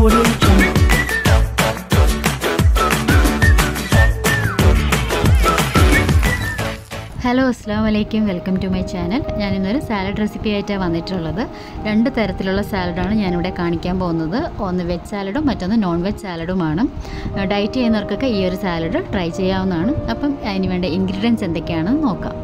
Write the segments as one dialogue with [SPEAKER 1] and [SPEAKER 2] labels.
[SPEAKER 1] Audio Jungle. Hello അസ്സാം വലൈക്കും welcome to my channel ഞാൻ ഇന്നൊരു സാലഡ് റെസിപ്പി ആയിട്ടാണ് വന്നിട്ടുള്ളത് രണ്ട് തരത്തിലുള്ള സാലഡാണ് ഞാനിവിടെ കാണിക്കാൻ പോകുന്നത് ഒന്ന് വെജ് സാലഡും മറ്റൊന്ന് നോൺ വെജ് സാലഡുമാണ് ഡയറ്റ് ചെയ്യുന്നവർക്കൊക്കെ ഈ ഒരു സാലഡ് ട്രൈ ചെയ്യാവുന്നതാണ് അപ്പം അതിന് വേണ്ട ഇൻഗ്രീഡിയൻസ് എന്തൊക്കെയാണെന്ന് നോക്കാം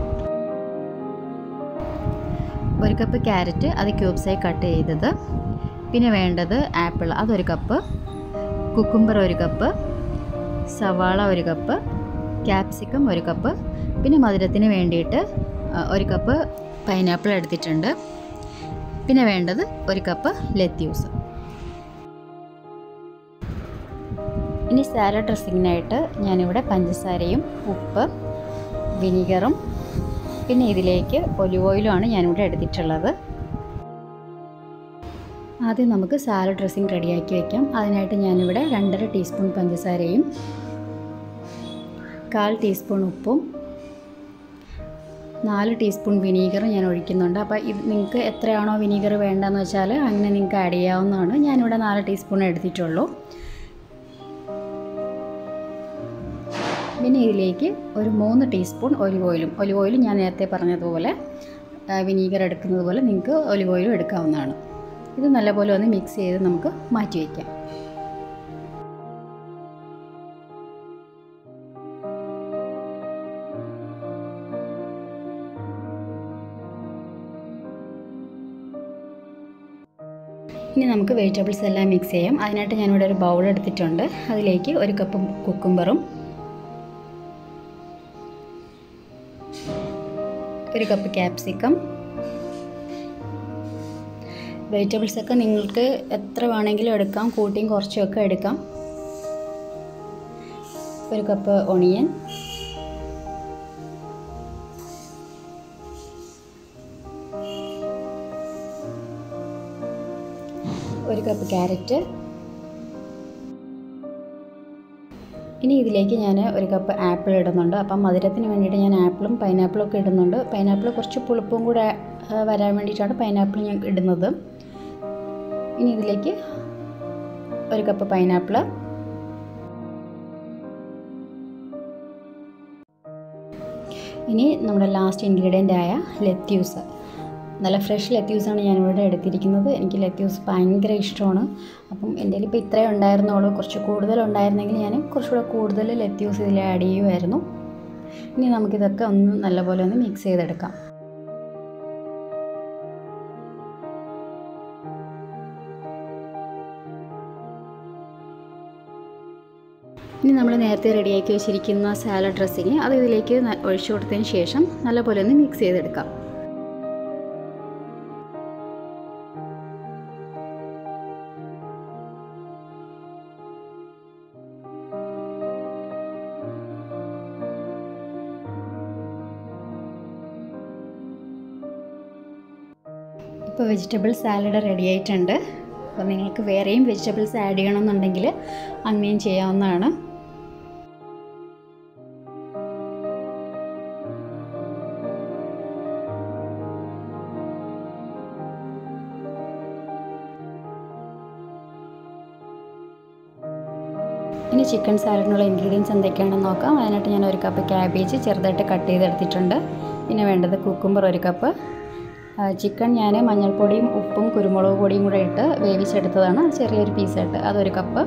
[SPEAKER 1] ഒരു കപ്പ് ക്യാരറ്റ് അത് ക്യൂബ്സായി കട്ട് ചെയ്തത് പിന്നെ വേണ്ടത് ആപ്പിൾ അതൊരു കപ്പ് കുക്കുംബർ ഒരു കപ്പ് സവാള ഒരു കപ്പ് ക്യാപ്സിക്കം ഒരു കപ്പ് പിന്നെ മധുരത്തിന് വേണ്ടിയിട്ട് ആ, ഒരു കപ്പ് പൈനാപ്പിൾ എടുത്തിട്ടുണ്ട് പിന്നെ വേണ്ടത് ഒരു കപ്പ് ലെത്യൂസ് ഇനി സാലഡ് ഡ്രസ്സിങ്ങിനായിട്ട് ഞാനിവിടെ പഞ്ചസാരയും ഉപ്പ് വിനീഗറും പിന്നെ ഇതിലേക്ക് ഒലിവ് ഓയിലുമാണ് ഞാനിവിടെ എടുത്തിട്ടുള്ളത് ആദ്യം നമുക്ക് സാലഡ് ഡ്രസ്സിങ് റെഡിയാക്കി വയ്ക്കാം അതിനായിട്ട് ഞാനിവിടെ രണ്ടര ടീസ്പൂൺ പഞ്ചസാരയും കാൽ ടീസ്പൂൺ ഉപ്പും നാല് ടീസ്പൂൺ വിനീഗർ ഞാൻ ഒഴിക്കുന്നുണ്ട് അപ്പോൾ ഇത് നിങ്ങൾക്ക് എത്രയാണോ വിനീഗർ വേണ്ടതെന്ന് വെച്ചാൽ അങ്ങനെ നിങ്ങൾക്ക് ആഡ് ചെയ്യാവുന്നതാണ് ഞാനിവിടെ നാല് ടീസ്പൂൺ എടുത്തിട്ടുള്ളൂ പിന്നെ ഇതിലേക്ക് ഒരു മൂന്ന് ടീസ്പൂൺ ഒലിവ് ഓയിലും ഒലിവ് ഓയിലും ഞാൻ നേരത്തെ പറഞ്ഞതുപോലെ വിനീഗർ എടുക്കുന്നത് പോലെ നിങ്ങൾക്ക് ഒലിവ് ഓയിലും എടുക്കാവുന്നതാണ് ഇത് നല്ലപോലെ ഒന്ന് മിക്സ് ചെയ്ത് നമുക്ക് മാറ്റി വയ്ക്കാം ഇനി നമുക്ക് വെജിറ്റബിൾസ് എല്ലാം മിക്സ് ചെയ്യാം അതിനായിട്ട് ഞാനിവിടെ ഒരു ബൗൾ എടുത്തിട്ടുണ്ട് അതിലേക്ക് ഒരു കപ്പ് കുക്കുംബറും ഒരു കപ്പ് ക്യാപ്സിക്കം വെജിറ്റബിൾസ് ഒക്കെ നിങ്ങൾക്ക് എത്ര വേണമെങ്കിലും എടുക്കാം കൂട്ടിയും കുറച്ചും ഒക്കെ എടുക്കാം ഒരു കപ്പ് ഒണിയൻ ഒരു കപ്പ് ക്യാരറ്റ് ഇനി ഇതിലേക്ക് ഞാൻ ഒരു കപ്പ് ആപ്പിൾ ഇടുന്നുണ്ട് അപ്പം മധുരത്തിന് വേണ്ടിയിട്ട് ഞാൻ ആപ്പിളും പൈനാപ്പിളും ഒക്കെ ഇടുന്നുണ്ട് പൈനാപ്പിൾ കുറച്ച് പുളിപ്പും കൂടെ ആ, വരാൻ വേണ്ടിയിട്ടാണ് പൈനാപ്പിൾ ഞാൻ ഇടുന്നത് ഇനി ഇതിലേക്ക് ഒരു കപ്പ് പൈനാപ്പിൾ ഇനി നമ്മുടെ ലാസ്റ്റ് ഇൻഗ്രീഡിയൻ്റ് ആയ ലെത്യൂസ് നല്ല ഫ്രഷ് ലെത്യൂസാണ് ഞാനിവിടെ എടുത്തിരിക്കുന്നത് എനിക്ക് ലെത്യൂസ് ഭയങ്കര ഇഷ്ടമാണ് അപ്പം എൻ്റെ കയ്യിൽ ഇപ്പോൾ ഇത്രയും ഉണ്ടായിരുന്നുള്ളൂ കുറച്ച് കൂടുതൽ ഉണ്ടായിരുന്നെങ്കിൽ ഞാൻ കുറച്ചുകൂടെ കൂടുതൽ ലെത്യൂസ് ഇതിൽ ആഡ് ചെയ്യുമായിരുന്നു ഇനി നമുക്കിതൊക്കെ ഒന്ന് നല്ലപോലെ ഒന്ന് മിക്സ് ചെയ്തെടുക്കാം ഇനി നമ്മൾ നേരത്തെ റെഡിയാക്കി വെച്ചിരിക്കുന്ന സാലഡ് ഡ്രസ്സിങ് അത് ഇതിലേക്ക് ന- ഒഴിച്ചു കൊടുത്തതിന് ശേഷം നല്ലപോലെ ഒന്ന് മിക്സ് ചെയ്തെടുക്കാം ഇപ്പോൾ വെജിറ്റബിൾ സാലഡ് റെഡി ആയിട്ടുണ്ട് അപ്പോൾ നിങ്ങൾക്ക് വേറെയും വെജിറ്റബിൾസ് ആഡ് ചെയ്യണമെന്നുണ്ടെങ്കിൽ അങ്ങനെയും ചെയ്യാവുന്നതാണ് ഇനി ചിക്കൻ സാലഡിനുള്ള ഇൻഗ്രീഡിയൻസ് എന്തൊക്കെയാണെന്ന് നോക്കാം അതിനായിട്ട് ഞാൻ ഒരു കപ്പ് ക്യാബേജ് ചെറുതായിട്ട് കട്ട് ചെയ്തെടുത്തിട്ടുണ്ട് പിന്നെ വേണ്ടത് കുക്കുംബർ ഒരു കപ്പ് ആ, ചിക്കൻ ഞാൻ മഞ്ഞൾപ്പൊടിയും ഉപ്പും കുരുമുളക് പൊടിയും കൂടെ ഇട്ട് വേവിച്ചെടുത്തതാണ് ചെറിയൊരു പീസായിട്ട് അതൊരു കപ്പ്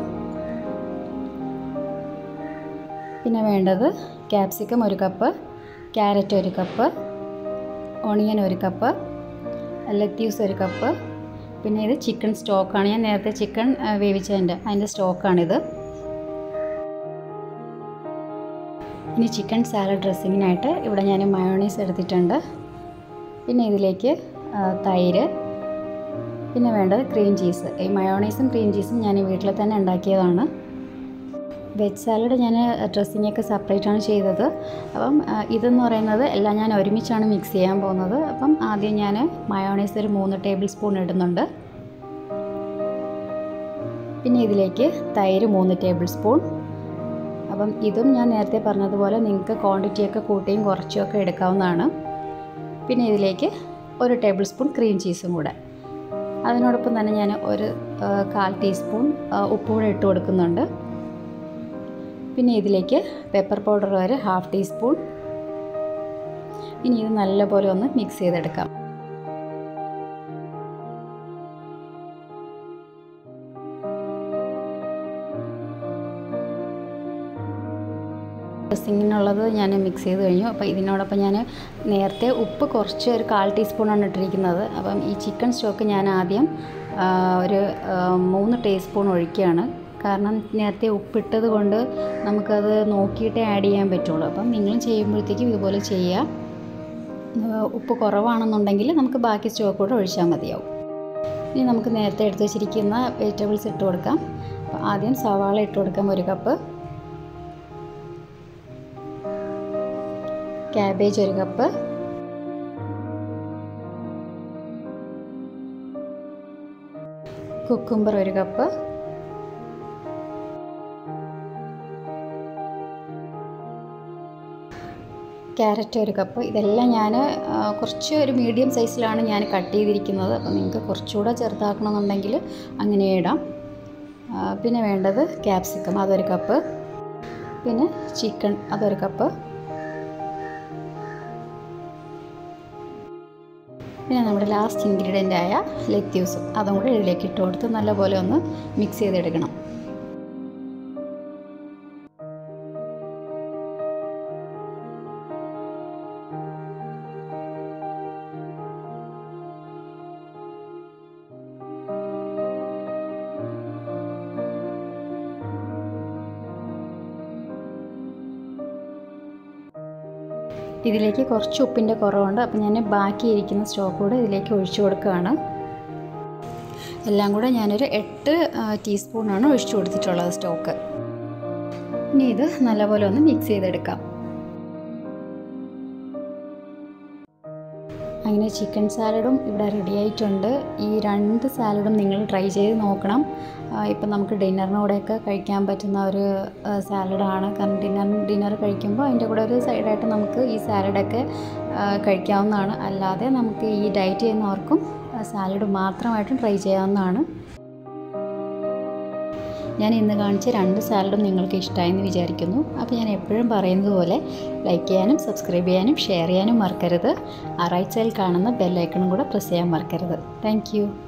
[SPEAKER 1] പിന്നെ വേണ്ടത് ക്യാപ്സിക്കം ഒരു കപ്പ് ക്യാരറ്റ് ഒരു കപ്പ് ഓണിയൻ ഒരു കപ്പ് ലത്യൂസ് ഒരു കപ്പ് പിന്നെ ഇത് ചിക്കൻ സ്റ്റോക്കാണ് ഞാൻ നേരത്തെ ചിക്കൻ ആ, വേവിച്ചതിൻ്റെ അതിൻ്റെ സ്റ്റോക്കാണിത് ഇനി ചിക്കൻ സാലഡ് ഡ്രസ്സിങ്ങിനായിട്ട് ഇവിടെ ഞാൻ മയോണൈസ് എടുത്തിട്ടുണ്ട് പിന്നെ ഇതിലേക്ക് ആ, തൈര് പിന്നെ വേണ്ടത് ക്രീം ചീസ് ഈ മയോണൈസും ക്രീം ചീസും ഞാൻ വീട്ടിൽ തന്നെ ഉണ്ടാക്കിയതാണ് വെജ് സാലഡ് ഞാൻ ഡ്രസ്സിങ്ങൊക്കെ സെപ്പറേറ്റ് ആണ് ചെയ്തത് അപ്പം ആ, ഇതെന്ന് പറയുന്നത് എല്ലാം ഞാൻ ഒരുമിച്ചാണ് മിക്സ് ചെയ്യാൻ പോകുന്നത് അപ്പം ആദ്യം ഞാൻ മയോണൈസ് ഒരു മൂന്ന് ടേബിൾ സ്പൂൺ ഇടുന്നുണ്ട് പിന്നെ ഇതിലേക്ക് തൈര് മൂന്ന് ടേബിൾ സ്പൂൺ അപ്പം ഇതും ഞാൻ നേരത്തെ പറഞ്ഞതുപോലെ നിങ്ങൾക്ക് ക്വാണ്ടിറ്റിയൊക്കെ കൂട്ടിയും കുറച്ചും ഒക്കെ എടുക്കാവുന്നതാണ് പിന്നെ ഇതിലേക്ക് ഒരു ടേബിൾ സ്പൂൺ ക്രീം ചീസും കൂടെ അതിനോടൊപ്പം തന്നെ ഞാൻ ഒരു ആ, കാൽ ടീസ്പൂൺ ആ, ഉപ്പ് കൂടെ ഇട്ട് കൊടുക്കുന്നുണ്ട് പിന്നെ ഇതിലേക്ക് പെപ്പർ പൗഡർ ഒരു ഹാഫ് ടീസ്പൂൺ ഇനി ഇത് നല്ലപോലെ ഒന്ന് മിക്സ് ചെയ്തെടുക്കാം ഡ്രസ്സിങ്ങിനുള്ളത് ഞാൻ മിക്സ് ചെയ്ത് കഴിഞ്ഞു അപ്പോൾ ഇതിനോടൊപ്പം ഞാൻ നേരത്തെ ഉപ്പ് കുറച്ച് ഒരു കാൽ ടീസ്പൂണാണ് ഇട്ടിരിക്കുന്നത് അപ്പം ഈ ചിക്കൻ സ്റ്റോക്ക് ഞാൻ ആദ്യം ആ, ഒരു ആ, മൂന്ന് ടീസ്പൂൺ ഒഴിക്കുകയാണ് കാരണം നേരത്തെ ഉപ്പിട്ടത് കൊണ്ട് നമുക്കത് നോക്കിയിട്ടേ ആഡ് ചെയ്യാൻ പറ്റുള്ളൂ അപ്പം നിങ്ങളും ചെയ്യുമ്പോഴത്തേക്കും ഇതുപോലെ ചെയ്യുക ആ, ഉപ്പ് കുറവാണെന്നുണ്ടെങ്കിൽ നമുക്ക് ബാക്കി സ്റ്റോക്ക് കൂടെ ഒഴിച്ചാൽ മതിയാവും ഇനി നമുക്ക് നേരത്തെ എടുത്ത് വെച്ചിരിക്കുന്ന വെജിറ്റബിൾസ് ഇട്ട് കൊടുക്കാം അപ്പോൾ ആദ്യം സവാള ഇട്ട് കൊടുക്കാം ഒരു കപ്പ് ക്യാബേജ് ഒരു കപ്പ് കുക്കുംബർ ഒരു കപ്പ് ക്യാരറ്റ് ഒരു കപ്പ് ഇതെല്ലാം ഞാൻ കുറച്ച് ഒരു മീഡിയം സൈസിലാണ് ഞാൻ കട്ട് ചെയ്തിരിക്കുന്നത് അപ്പോൾ നിങ്ങൾക്ക് കുറച്ചുകൂടെ ചെറുതാക്കണമെന്നുണ്ടെങ്കിൽ അങ്ങനെ ഇടാം ആ, പിന്നെ വേണ്ടത് ക്യാപ്സിക്കം അതൊരു കപ്പ് പിന്നെ ചിക്കൻ അതൊരു കപ്പ് പിന്നെ നമ്മുടെ ലാസ്റ്റ് ഇൻഗ്രീഡിയൻ്റ് ആയ ലെറ്റ്യൂസും അതും കൂടെ ഇതിലേക്ക് ഇട്ട് കൊടുത്ത് നല്ലപോലെ ഒന്ന് മിക്സ് ചെയ്തെടുക്കണം ഇതിലേക്ക് കുറച്ച് ഉപ്പിൻ്റെ കുറവുണ്ട് അപ്പോൾ ഞാൻ ബാക്കി ഇരിക്കുന്ന സ്റ്റോക്ക് കൂടെ ഇതിലേക്ക് ഒഴിച്ചു കൊടുക്കുകയാണ് എല്ലാം കൂടെ ഞാനൊരു എട്ട് ആ, ടീസ്പൂണാണ് ഒഴിച്ചു കൊടുത്തിട്ടുള്ളത് സ്റ്റോക്ക് ഇനി ഇത് നല്ലപോലെ ഒന്ന് മിക്സ് ചെയ്തെടുക്കാം അങ്ങനെ ചിക്കൻ സാലഡും ഇവിടെ റെഡി ആയിട്ടുണ്ട് ഈ രണ്ട് സാലഡും നിങ്ങൾ ട്രൈ ചെയ്ത് നോക്കണം ഇപ്പം നമുക്ക് ഡിന്നറിനോടെയൊക്കെ കഴിക്കാൻ പറ്റുന്ന ഒരു ആ, സാലഡാണ് കാരണം ഡിന്നർ ഡിന്നർ കഴിക്കുമ്പോൾ അതിൻ്റെ കൂടെ ഒരു സൈഡായിട്ട് നമുക്ക് ഈ സാലഡൊക്കെ ആ, കഴിക്കാവുന്നതാണ് അല്ലാതെ നമുക്ക് ഈ ഡയറ്റ് ചെയ്യുന്നവർക്കും ആ, സാലഡ് മാത്രമായിട്ടും ട്രൈ ചെയ്യാവുന്നതാണ് ഞാൻ ഇന്ന് കാണിച്ച രണ്ട് സാലഡും നിങ്ങൾക്ക് ഇഷ്ടമായെന്ന് വിചാരിക്കുന്നു അപ്പോൾ ഞാൻ എപ്പോഴും പറയുന്നത് പോലെ ലൈക്ക് ചെയ്യാനും സബ്സ്ക്രൈബ് ചെയ്യാനും ഷെയർ ചെയ്യാനും മറക്കരുത് ആ റൈറ്റ് സൈഡിൽ കാണുന്ന ബെല്ലൈക്കണും കൂടെ പ്രസ് ചെയ്യാൻ മറക്കരുത് താങ്ക്